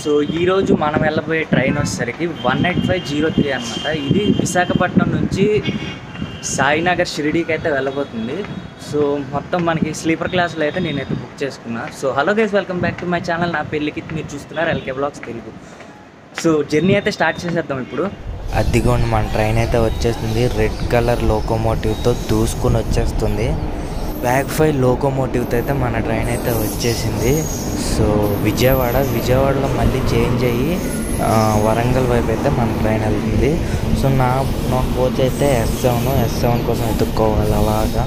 so ఈరోజు మనం వెళ్ళబోయే ట్రైన్ వచ్చేసరికి one eight five zero three అనమాట ఇది విశాఖపట్నం నుంచి సాయినగర్ షిరిడీకి అయితే వెళ్ళబోతుంది సో మొత్తం మనకి స్లీపర్ క్లాస్లో అయితే నేనైతే బుక్ చేసుకున్నా so hello guys welcome back to my channel నా పెళ్ళికి మీరు చూస్తున్నారు LK blogs Telugu so journey అయితే స్టార్ట్ చేసేద్దాం ఇప్పుడు అదిగోండి మన ట్రైన్ అయితే వచ్చేస్తుంది రెడ్ కలర్ లోకోమోటివ్తో దూసుకుని వచ్చేస్తుంది బ్యాక్ ఫైవ్ లోకోమోటివ్తో అయితే మన ట్రైన్ అయితే వచ్చేసింది సో విజయవాడ విజయవాడలో మళ్ళీ చేంజ్ అయ్యి ఆ, వరంగల్ వైపు అయితే మన ట్రైన్ వెళ్తుంది సో నా నా కోచ్ అయితే ఎస్ సెవెన్ ఎస్ సెవెన్ కోసం ఎత్తుక్కోవాలి అలాగా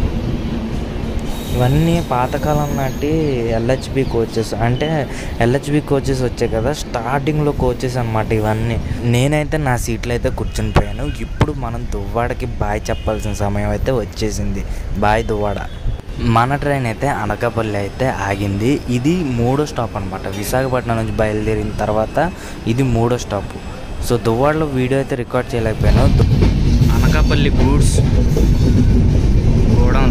ఇవన్నీ పాతకాలం నాటి ఎల్హెచ్బి కోచెస్ అంటే ఎల్హెచ్బి కోచెస్ వచ్చాయి కదా స్టార్టింగ్లో కోచెస్ అనమాట ఇవన్నీ నేనైతే నా సీట్లో అయితే కూర్చుని పోయాను ఇప్పుడు మనం దువ్వాడకి బాయ్ చెప్పాల్సిన సమయం అయితే వచ్చేసింది బాయ్ దువ్వాడ మన ట్రైన్ అయితే అనకాపల్లి అయితే ఆగింది ఇది మూడో స్టాప్ అనమాట విశాఖపట్నం నుంచి బయలుదేరిన తర్వాత ఇది మూడో స్టాప్ సో దువ్వాడలో వీడియో అయితే రికార్డ్ చేయలేకపోయాను దు- అనకాపల్లి గూడ్స్ గోడౌన్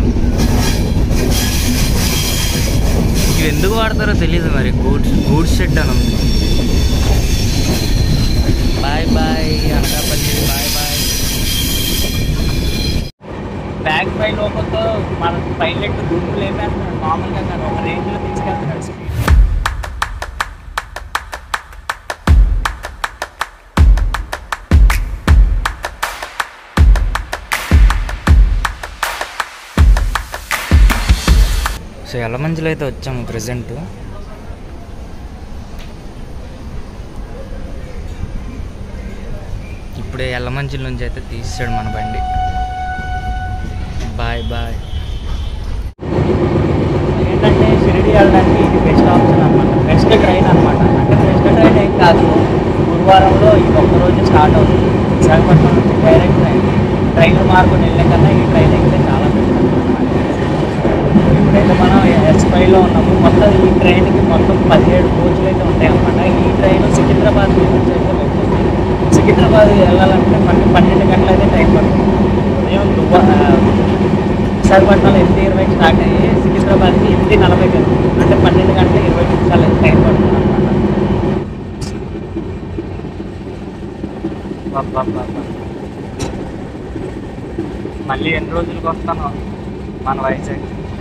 ఇవి ఎందుకు వాడతారో తెలియదు మరి గూడ్స్ గూడ్స్ షెడ్ అని ఉంది bye bye Anakapalli bye bye back పై లోపలతో మన పైలట్ దుమ్ములు ఏమేస్తున్నాడు మామూలుగా కాదు ఒక రేంజ్లో తీసుకెళ్తున్నాడు స్పీడ్ సో ఎల్లమంచిలో అయితే వచ్చాము ప్రజెంట్ ఇప్పుడే ఎల్లమంచిల నుంచి అయితే తీసాడు మన బండి బాయ్ బాయ్ ఏంటంటే షిరిడి వెళ్ళడానికి ఇది బెస్ట్ ఆప్షన్ అనమాట బెస్ట్ ట్రైన్ అనమాట అంటే బెస్ట్ ట్రైన్ ఏం కాదు గురువారంలో ఈ ఒక్క రోజు స్టార్ట్ అవుతుంది విశాఖపట్నం నుంచి డైరెక్ట్ ట్రైన్ ట్రైన్ మార్గం వెళ్ళే కన్నా ఈ ట్రైన్ ఎక్కితే చాలా బెస్ట్ ఇప్పుడైతే మనం ఎస్ ఫైవ్లో ఉన్నాము మొత్తం ఈ ట్రైన్కి మొత్తం పదిహేడు కోచ్లు అయితే ఉంటాయి అన్నమాట ఈ ట్రైన్ సికింద్రాబాద్ నుంచి అయితే వెళ్తుంది సికింద్రాబాద్ వెళ్ళాలంటే మనకి పన్నెండు గంటలు అయితే టైం పడుతుంది ఉదయం దుబ్బ విశాఖపట్నంలో ఎనిమిది ఇరవైకి స్టార్ట్ అయ్యి సికింద్రాబాద్కి ఎనిమిది నలభై వెళ్తుంది అంటే పన్నెండు గంటల ఇరవై నిమిషాలు అయితే టైం పడుతుంది అనమాట మళ్ళీ ఎన్ని రోజులకి వస్తాను మన వైజాగ్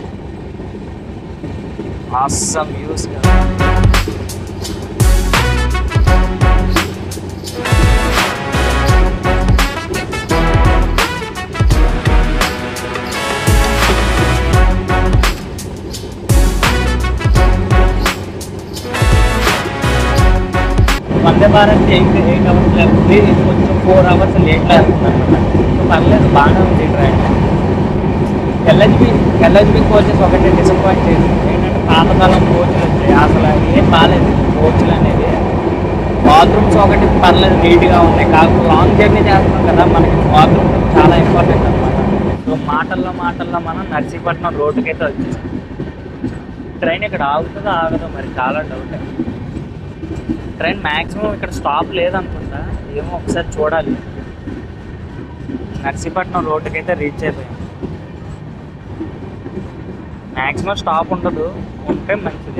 awesome views కదా Vande Bharat eight eight hours వెళ్తుంది ఇది కొంచెం ఫోర్ అవర్స్ లేట్లో వెళ్తుంది అనమాట సో పర్లేదు బాగానే ఉంది ట్రైన్ ఎల్హెచ్బి ఎల్హెచ్బి కోచెస్ ఒకటి డిసప్పాయింట్ చేసింది ఏంటంటే పాతకాలం కోచ్లు వచ్చాయి అసలు ఏం బాగాలేదు కోచ్లు అనేది బాత్రూమ్స్ ఒకటి పర్లేదు నీట్గా ఉన్నాయి కాకపోతే లాంగ్ జర్నీ చేస్తున్నాం కదా మనకి బాత్రూమ్ చాలా ఇంపార్టెంట్ అనమాట సో మాటల్లో మాటల్లో మనం నర్సీపట్నం రోడ్డుకి అయితే వచ్చేసాం ట్రైన్ ఇక్కడ ఆగుతుందో ఆగదో మరి చాలా డౌట్ ట్రైన్ మ్యాక్సిమం ఇక్కడ స్టాప్ లేదనుకుంటా ఏమో ఒకసారి చూడాలి నర్సీపట్నం రోడ్డుకి అయితే రీచ్ అయిపోయాం మ్యాక్సిమం స్టాప్ ఉండదు ఉంటే మంచిది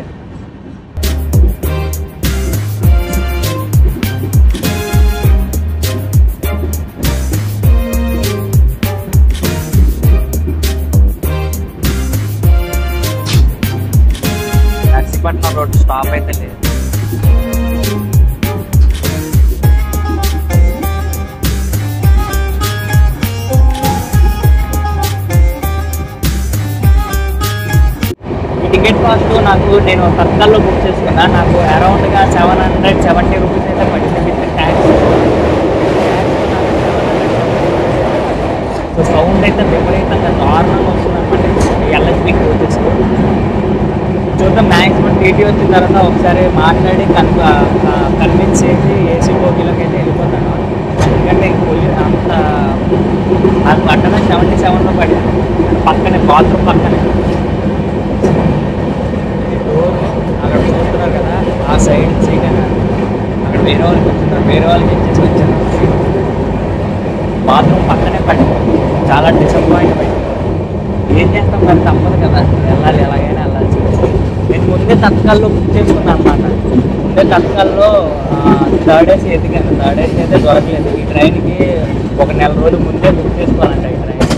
నర్సీపట్నం రోడ్ స్టాప్ అయితే లేదు ఈ టికెట్ కాస్ట్ నాకు నేను తత్కాల్లో బుక్ చేసుకున్నా నాకు అరౌండ్గా సెవెన్ హండ్రెడ్ సెవెంటీ రూపీస్ అయితే పడింది విత్ ట్యాక్స్ సో సౌండ్ అయితే విపరీతంగా దారుణంగా వస్తుంది అనమాట ఎల్హెచ్బి కోచెస్ చూద్దాం మ్యాక్సిమం టీటీ వచ్చిన తర్వాత ఒకసారి మాట్లాడి కన్ కన్విన్స్ చేసి ఏసీ బోగీలోకి అయితే వెళ్ళిపోతాను ఎందుకంటే పొల్యూ అంత అది పట్టణ సెవెంటీ సెవెన్లో పడింది పక్కనే బాత్రూమ్ పక్కనే ఈ డోర్ అక్కడ చూస్తున్నారు కదా ఆ సైడ్ సీట్ అని అక్కడ వేరే వాళ్ళకి వచ్చింటారు వేరే వాళ్ళకి ఇచ్చేసి వచ్చాను బాత్రూమ్ పక్కనే పడిపోయింది చాలా డిసప్పాయింట్ అయింది ఏం చేస్తాం మరి తప్పదు కదా వెళ్ళాలి ఎలాగైనా వెళ్ళాల్సి నేను ముందే తత్కాల్లో బుక్ చేసుకున్నాను అనమాట ఉండే కష్టాల్లో థర్డ్ ఏసీ ఎదిగాను థర్డ్ ఏసీ అయితే దొరకలేదు ఈ ట్రైన్కి ఒక నెల రోజుల ముందే బుక్ చేసుకోవాలంట ఈ ట్రైన్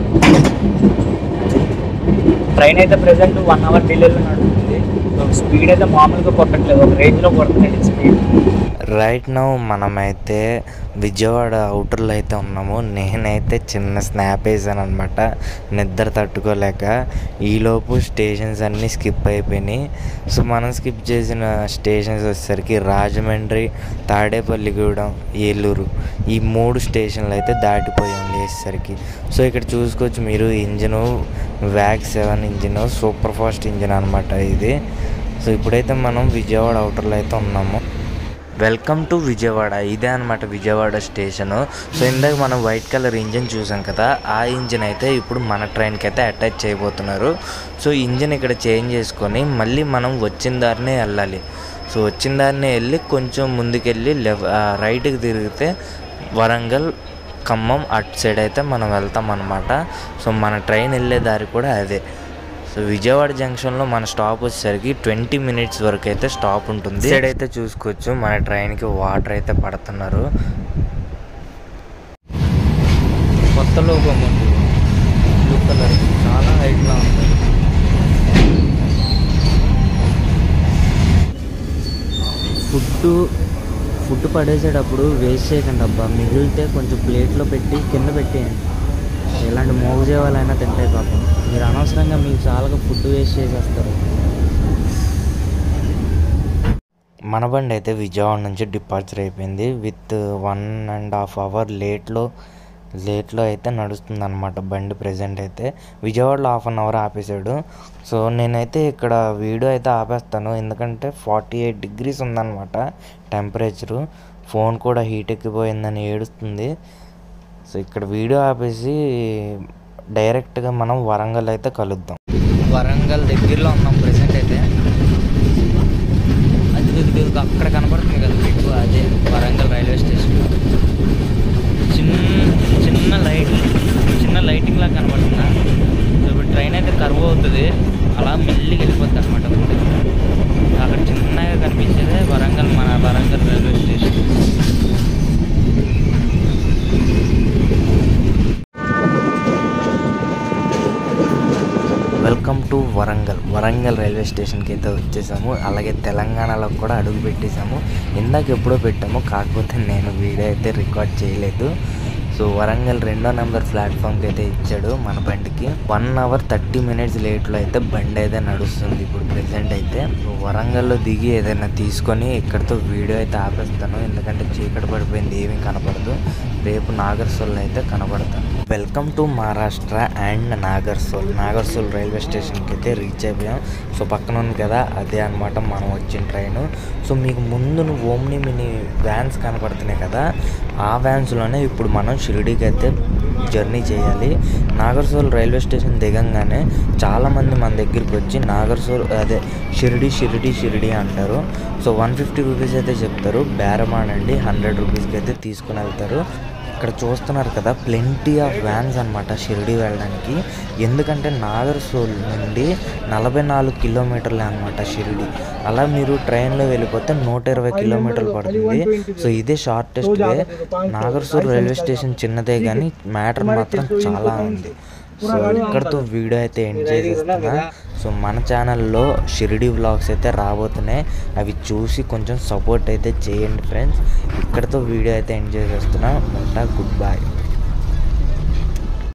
ట్రైన్ అయితే ప్రెసెంట్ వన్ అవర్ డిలేలో నడుస్తుంది సో స్పీడ్ అయితే మామూలుగా కొట్టట్లేదు ఒక రేంజ్లో కొడుతుంది స్పీడ్ రైట్ నౌ మనమైతే విజయవాడ అవుటర్లో అయితే ఉన్నాము నేనైతే చిన్న స్నాప్ వేసాను అనమాట నిద్ర తట్టుకోలేక ఈలోపు స్టేషన్స్ అన్నీ స్కిప్ అయిపోయినాయి సో మనం స్కిప్ చేసిన స్టేషన్స్ వచ్చేసరికి రాజమండ్రి తాడేపల్లిగూడెం ఏలూరు ఈ మూడు స్టేషన్లు అయితే దాటిపోయాం లేచేసరికి సో ఇక్కడ చూసుకోవచ్చు మీరు ఇంజను వ్యాక్ seven engine super fast engine అనమాట ఇది సో ఇప్పుడైతే మనం విజయవాడ అవుటర్లో అయితే ఉన్నాము వెల్కమ్ టు విజయవాడ ఇదే అనమాట విజయవాడ స్టేషను సో ఇందాక మనం వైట్ కలర్ ఇంజిన్ చూసాం కదా ఆ ఇంజిన్ అయితే ఇప్పుడు మన ట్రైన్కి అయితే అటాచ్ చేయబోతున్నారు సో ఇంజిన్ ఇక్కడ చేంజ్ చేసుకొని మళ్ళీ మనం వచ్చిన దారినే వెళ్ళాలి సో వచ్చిన దారినే వెళ్ళి కొంచెం ముందుకెళ్ళి లెఫ్ రైట్కి తిరిగితే వరంగల్ ఖమ్మం అటు సైడ్ అయితే మనం వెళ్తాం అనమాట సో మన ట్రైన్ వెళ్ళే దారి కూడా అదే సో విజయవాడ జంక్షన్లో మన స్టాప్ వచ్చేసరికి ట్వంటీ మినిట్స్ వరకు అయితే స్టాప్ ఉంటుంది సైడ్ అయితే చూసుకోవచ్చు మన ట్రైన్కి వాటర్ అయితే పడుతున్నారు కొత్త లోగో ఉంది బ్లూ కలర్ చాలా హైట్లో ఉంది ఫుడ్ ఫుడ్ పడేసేటప్పుడు వేస్ట్ చేయకండి అబ్బా మిగిలితే కొంచెం ప్లేట్లో పెట్టి కింద పెట్టేయండి ఇలాంటి మోగజేవాలైనా తింటాయి పాపం మీరు అనవసరంగా మీకు చాలా ఫుడ్ వేస్ట్ చేసేస్తారు మన బండి అయితే విజయవాడ నుంచి డిపార్చర్ అయిపోయింది with one and half hour లేట్లో లేట్లో అయితే నడుస్తుంది అనమాట బండి ప్రజెంట్ అయితే విజయవాడలో హాఫ్ అన్ అవర్ ఆపేశాడు సో నేనైతే ఇక్కడ వీడియో అయితే ఆపేస్తాను ఎందుకంటే ఫార్టీ ఎయిట్ డిగ్రీస్ ఉందన్నమాట టెంపరేచరు ఫోన్ కూడా హీట్ ఎక్కిపోయిందని ఏడుస్తుంది సో ఇక్కడ వీడియో ఆపేసి డైరెక్ట్గా మనం వరంగల్ అయితే కలుద్దాం వరంగల్ దగ్గరలో ఉన్నాం ప్రెసెంట్ అయితే అది ఇది అక్కడ కనపడుతుంది కదా మీకు అదే వరంగల్ రైల్వే స్టేషన్ చిన్న చిన్న లైట్ చిన్న లైటింగ్ లాగా కనపడుతుందా సో ఇప్పుడు ట్రైన్ అయితే కర్వ్ అవుతుంది అలా మెల్లిగా వెళ్ళిపోద్ది అనమాట అక్కడ చిన్నగా కనిపించేదే వరంగల్ మన Warangal railway station welcome to Warangal Warangal railway స్టేషన్కి అయితే వచ్చేసాము అలాగే తెలంగాణలో కూడా అడుగు పెట్టేసాము ఇందాక ఎప్పుడో పెట్టాము కాకపోతే నేను వీడియో అయితే రికార్డ్ చేయలేదు సో వరంగల్ రెండో నెంబర్ ప్లాట్ఫామ్కి అయితే ఇచ్చాడు మన బండికి వన్ అవర్ థర్టీ మినిట్స్ లేట్లో అయితే బండి అయితే నడుస్తుంది ఇప్పుడు ప్రెసెంట్ అయితే సో వరంగల్లో దిగి ఏదైనా తీసుకొని ఇక్కడితో వీడియో అయితే ఆపేస్తాను ఎందుకంటే చీకటి పడిపోయింది ఏమీ కనపడదు రేపు నాగర్సోల్ అయితే కనపడతాను welcome to Maharashtra and Nagarsol Nagarsol railway స్టేషన్కి అయితే రీచ్ అయిపోయాం సో పక్కన ఉంది కదా అదే అనమాట మనం వచ్చిన ట్రైన్ సో మీకు ముందు ఓమ్ని మినీ వ్యాన్స్ కనపడుతున్నాయి కదా ఆ వ్యాన్స్లోనే ఇప్పుడు మనం షిరిడీకి అయితే జర్నీ చేయాలి నాగర్సోల్ రైల్వే స్టేషన్ దిగంగానే చాలామంది మన దగ్గరికి వచ్చి నాగర్సోల్ అదే షిరిడి షిరిడి షిరిడి అంటారు సో వన్ ఫిఫ్టీ రూపీస్ అయితే చెప్తారు బేరమానండి హండ్రెడ్ రూపీస్కి అయితే తీసుకుని వెళ్తారు ఇక్కడ చూస్తున్నారు కదా ప్లెంటీ ఆఫ్ వ్యాన్స్ అనమాట షిరిడి వెళ్ళడానికి ఎందుకంటే నాగర్సోల్ నుండి నలభై నాలుగు కిలోమీటర్లే అనమాట షిరిడి అలా మీరు ట్రైన్లో వెళ్ళిపోతే నూట ఇరవై కిలోమీటర్లు పడుతుంది సో ఇదే shortest way Nagarsol railway station చిన్నదే కానీ మ్యాటర్ మాత్రం చాలా ఉంది సో ఇక్కడతో వీడియో అయితే ఎండ్ చేసేస్తున్నా సో మన ఛానల్లో షిరిడి వ్లాగ్స్ అయితే రాబోతున్నాయి అవి చూసి కొంచెం సపోర్ట్ అయితే చేయండి ఫ్రెండ్స్ ఇక్కడతో వీడియో అయితే ఎండ్ చేసేస్తున్నా ఉంటా గుడ్ బాయ్